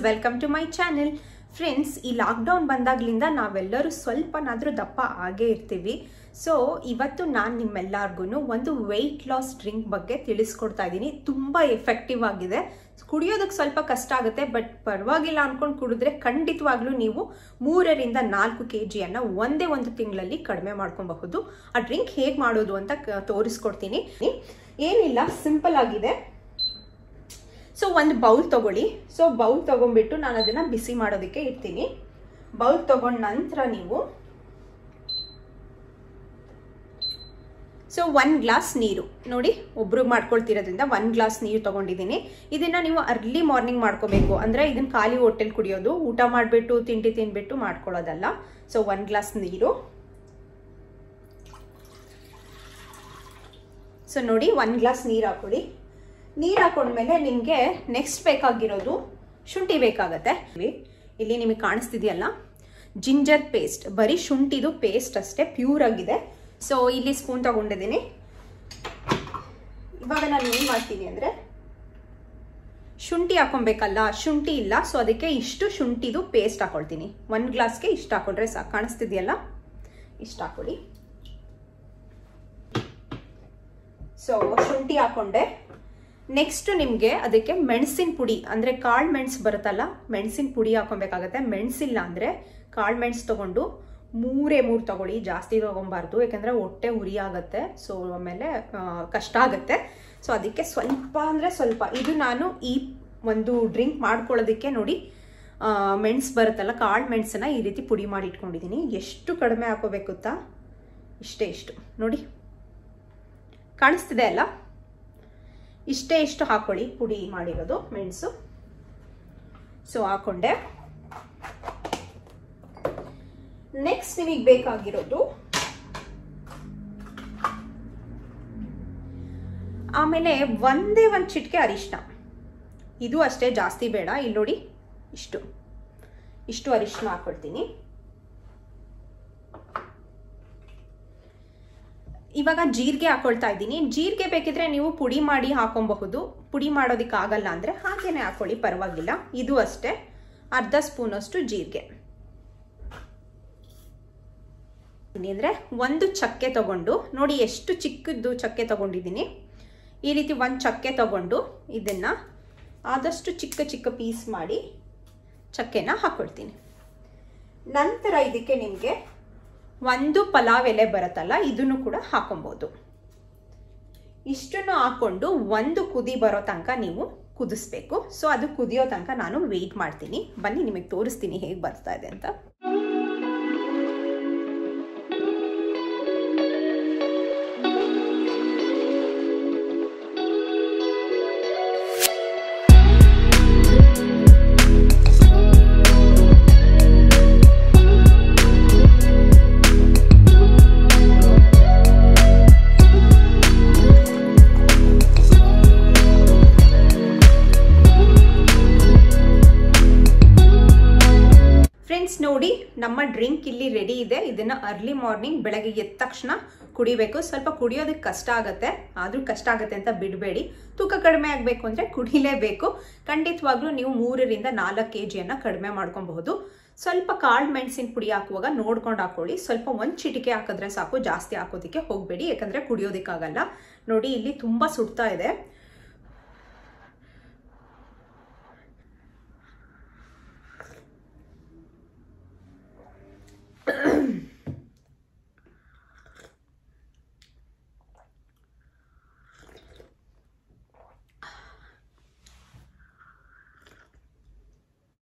welcome to my channel friends ಈ lockdown ಬಂದಾಗ್ಲಿಂದ ನಾವೆಲ್ಲರೂ ಸ್ವಲ್ಪನಾದರೂ ದಪ್ಪ ಆಗೇ ಇರ್ತೀವಿ ಸೊ ಇವತ್ತು ನಾನು ನಿಮ್ಮೆಲ್ಲರಿಗೂ ಒಂದು ವೆಯ್ಟ್ ಲಾಸ್ ಡ್ರಿಂಕ್ ಬಗ್ಗೆ ತಿಳಿಸ್ಕೊಡ್ತಾ ಇದ್ದೀನಿ ತುಂಬ ಎಫೆಕ್ಟಿವ್ ಆಗಿದೆ ಕುಡಿಯೋದಕ್ಕೆ ಸ್ವಲ್ಪ ಕಷ್ಟ ಆಗುತ್ತೆ ಬಟ್ ಪರವಾಗಿಲ್ಲ ಅಂದ್ಕೊಂಡು ಕುಡಿದ್ರೆ ಖಂಡಿತವಾಗ್ಲೂ ನೀವು ಮೂರರಿಂದ ನಾಲ್ಕು ಕೆ ಜಿಯನ್ನು ಒಂದೇ ಒಂದು ತಿಂಗಳಲ್ಲಿ ಕಡಿಮೆ ಮಾಡ್ಕೊಬಹುದು ಆ ಡ್ರಿಂಕ್ ಹೇಗೆ ಮಾಡೋದು ಅಂತ ಕ- ತೋರಿಸ್ಕೊಡ್ತೀನಿ ಏನಿಲ್ಲ ಸಿಂಪಲ್ ಆಗಿದೆ ಸೊ ಒಂದು ಬೌಲ್ ತಗೊಳ್ಳಿ ಸೊ ಬೌಲ್ ತಗೊಂಡ್ಬಿಟ್ಟು ನಾನು ಅದನ್ನ ಬಿಸಿ ಮಾಡೋದಕ್ಕೆ ಇಡ್ತೀನಿ ಬೌಲ್ ತಗೊಂಡ ನಂತರ ನೀವು ಸೊ ಒನ್ ಗ್ಲಾಸ್ ನೀರು ನೋಡಿ ಒಬ್ರಿಗೆ ಮಾಡ್ಕೊಳ್ತಿರೋದ್ರಿಂದ ಒನ್ ಗ್ಲಾಸ್ ನೀರು ತಗೊಂಡಿದ್ದೀನಿ ಇದನ್ನ ನೀವು ಅರ್ಲಿ ಮಾರ್ನಿಂಗ್ ಮಾಡ್ಕೋಬೇಕು ಅಂದ್ರೆ ಇದನ್ನ ಖಾಲಿ ಹೊಟ್ಟೆಲ್ ಕುಡಿಯೋದು ಊಟ ಮಾಡಿಬಿಟ್ಟು ತಿಂಡಿ ತಿನ್ಬಿಟ್ಟು ಮಾಡ್ಕೊಳ್ಳೋದಲ್ಲ ಸೊ ಒನ್ ಗ್ಲಾಸ್ ನೀರು ಸೊ ನೋಡಿ ಒನ್ ಗ್ಲಾಸ್ ನೀರು ಹಾಕೊಳ್ಳಿ ನೀರು ಹಾಕೊಂಡ್ಮೇಲೆ ನಿಮಗೆ ನೆಕ್ಸ್ಟ್ ಬೇಕಾಗಿರೋದು ಶುಂಠಿ ಬೇಕಾಗತ್ತೆ ಇಲ್ಲಿ ನಿಮಗೆ ಕಾಣಿಸ್ತಿದೆಯಲ್ಲ ಜಿಂಜರ್ ಪೇಸ್ಟ್ ಬರೀ ಶುಂಠಿದು ಪೇಸ್ಟ್ ಅಷ್ಟೇ ಪ್ಯೂರ್ ಆಗಿದೆ ಸೊ ಇಲ್ಲಿ ಸ್ಪೂನ್ ತಗೊಂಡಿದ್ದೀನಿ ಇವಾಗ ನಾನು ಏನು ಮಾಡ್ತೀನಿ ಅಂದರೆ ಶುಂಠಿ ಹಾಕೊಬೇಕಲ್ಲ ಶುಂಠಿ ಇಲ್ಲ ಸೊ ಅದಕ್ಕೆ ಇಷ್ಟು ಶುಂಠಿದು ಪೇಸ್ಟ್ ಹಾಕೊಳ್ತೀನಿ ಒಂದು ಗ್ಲಾಸ್ಗೆ ಇಷ್ಟು ಹಾಕೊಂಡ್ರೆ ಸಾಕು ಕಾಣಿಸ್ತಿದೆಯಲ್ಲ ಇಷ್ಟು ಹಾಕೊಳ್ಳಿ ಸೊ ಶುಂಠಿ ಹಾಕೊಂಡೆ ನೆಕ್ಸ್ಟ್ ನಿಮಗೆ ಅದಕ್ಕೆ ಮೆಣಸಿನ ಪುಡಿ ಅಂದರೆ ಕಾಳು ಮೆಣಸು ಬರುತ್ತಲ್ಲ ಮೆಣಸಿನ ಪುಡಿ ಹಾಕೊಬೇಕಾಗತ್ತೆ ಮೆಣಸಿಲ್ಲ ಅಂದರೆ ಕಾಳು ಮೆಣಸು ತಗೊಂಡು ಮೂರೇ ಮೂರು ತಗೊಳ್ಳಿ ಜಾಸ್ತಿ ತೊಗೊಬಾರ್ದು ಯಾಕಂದರೆ ಹೊಟ್ಟೆ ಉರಿ ಆಗುತ್ತೆ ಸೊ ಆಮೇಲೆ ಆ, ಕಷ್ಟ ಆಗುತ್ತೆ ಸೊ ಅದಕ್ಕೆ ಸ್ವಲ್ಪ ಅಂದರೆ ಸ್ವಲ್ಪ ಇದು ನಾನು ಈ ಒಂದು ಡ್ರಿಂಕ್ ಮಾಡ್ಕೊಳ್ಳೋದಕ್ಕೆ ನೋಡಿ ಮೆಣಸು ಬರುತ್ತಲ್ಲ ಕಾಳು ಮೆಣಸನ್ನ ಈ ರೀತಿ ಪುಡಿ ಮಾಡಿ ಇಟ್ಕೊಂಡಿದ್ದೀನಿ ಎಷ್ಟು ಕಡಿಮೆ ಹಾಕೋಬೇಕು ಗೊತ್ತಾ ಇಷ್ಟೇ ಇಷ್ಟು ನೋಡಿ ಕಾಣಿಸ್ತಿದೆ ಅಲ್ಲ ಇಷ್ಟೇ ಇಷ್ಟು ಹಾಕೊಳ್ಳಿ ಪುಡಿ ಮಾಡಿರೋದು ಮೆಣಸು ಸೊ ಹಾಕೊಂಡೆ ನೆಕ್ಸ್ಟ್ ನಿಮಗೆ ಬೇಕಾಗಿರೋದು ಆಮೇಲೆ ಒಂದೇ ಒಂದು ಚಿಟಿಕೆ ಅರಿಶಿನ ಇದು ಅಷ್ಟೇ ಜಾಸ್ತಿ ಬೇಡ ಇಲ್ಲಿ ನೋಡಿ ಇಷ್ಟು ಇಷ್ಟು ಅರಿಶಿನ ಹಾಕೊಳ್ತೀನಿ ಇವಾಗ ಜೀರಿಗೆ ಹಾಕೊಳ್ತಾ ಇದ್ದೀನಿ ಜೀರಿಗೆ ಬೇಕಿದ್ರೆ ನೀವು ಪುಡಿ ಮಾಡಿ ಹಾಕೊಬಹುದು ಪುಡಿ ಮಾಡೋದಕ್ಕೆ ಆಗಲ್ಲ ಅಂದರೆ ಹಾಗೇನೆ ಹಾಕೊಳ್ಳಿ ಪರವಾಗಿಲ್ಲ ಇದು ಅಷ್ಟೇ ಅರ್ಧ ಸ್ಪೂನಷ್ಟು ಜೀರಿಗೆ ಅಂದರೆ ಒಂದು ಚಕ್ಕೆ ತಗೊಂಡು ನೋಡಿ ಎಷ್ಟು ಚಿಕ್ಕದ್ದು ಚಕ್ಕೆ ತಗೊಂಡಿದ್ದೀನಿ ಈ ರೀತಿ ಒಂದು ಚಕ್ಕೆ ತಗೊಂಡು ಇದನ್ನು ಆದಷ್ಟು ಚಿಕ್ಕ ಚಿಕ್ಕ ಪೀಸ್ ಮಾಡಿ ಚಕ್ಕೆನ ಹಾಕೊಳ್ತೀನಿ ನಂತರ ಇದಕ್ಕೆ ನಿಮಗೆ ಒಂದು ಪಲಾವ್ ಎಲೆ ಬರುತ್ತಲ್ಲ ಇದನ್ನು ಕೂಡ ಹಾಕೊಬೋದು ಇಷ್ಟನ್ನು ಹಾಕೊಂಡು ಒಂದು ಕುದಿ ಬರೋ ತನಕ ನೀವು ಕುದಿಸ್ಬೇಕು ಸೊ ಅದು ಕುದಿಯೋ ತನಕ ನಾನು ವೆಯ್ಟ್ ಮಾಡ್ತೀನಿ ಬನ್ನಿ ನಿಮಗೆ ತೋರಿಸ್ತೀನಿ ಹೇಗೆ ಬರ್ತಾ ಇದೆ ಅಂತ ಫ್ರೆಂಡ್ಸ್ ನೋಡಿ ನಮ್ಮ ಡ್ರಿಂಕ್ ಇಲ್ಲಿ ರೆಡಿ ಇದೆ ಇದನ್ನ ಅರ್ಲಿ ಮಾರ್ನಿಂಗ್ ಬೆಳಗ್ಗೆ ಎದ್ದ ತಕ್ಷಣ ಕುಡಿಬೇಕು ಸ್ವಲ್ಪ ಕುಡಿಯೋದಕ್ಕೆ ಕಷ್ಟ ಆಗುತ್ತೆ ಆದ್ರೂ ಕಷ್ಟ ಆಗುತ್ತೆ ಅಂತ ಬಿಡಬೇಡಿ ತೂಕ ಕಡಿಮೆ ಆಗಬೇಕು ಅಂದರೆ ಕುಡಿಲೇಬೇಕು ಖಂಡಿತವಾಗ್ಲೂ ನೀವು ಮೂರರಿಂದ ನಾಲ್ಕು ಕೆ ಜಿಯನ್ನು ಕಡಿಮೆ ಮಾಡ್ಕೊಬಹುದು ಸ್ವಲ್ಪ ಕಾಳು ಮೆಣಸಿನ ಪುಡಿ ಹಾಕುವಾಗ ನೋಡ್ಕೊಂಡು ಹಾಕೊಳ್ಳಿ ಸ್ವಲ್ಪ ಒಂದು ಚಿಟಿಕೆ ಹಾಕಿದ್ರೆ ಸಾಕು ಜಾಸ್ತಿ ಹಾಕೋದಕ್ಕೆ ಹೋಗಬೇಡಿ ಯಾಕಂದರೆ ಕುಡಿಯೋದಕ್ಕಾಗಲ್ಲ ನೋಡಿ ಇಲ್ಲಿ ತುಂಬ ಸುಡ್ತಾ ಇದೆ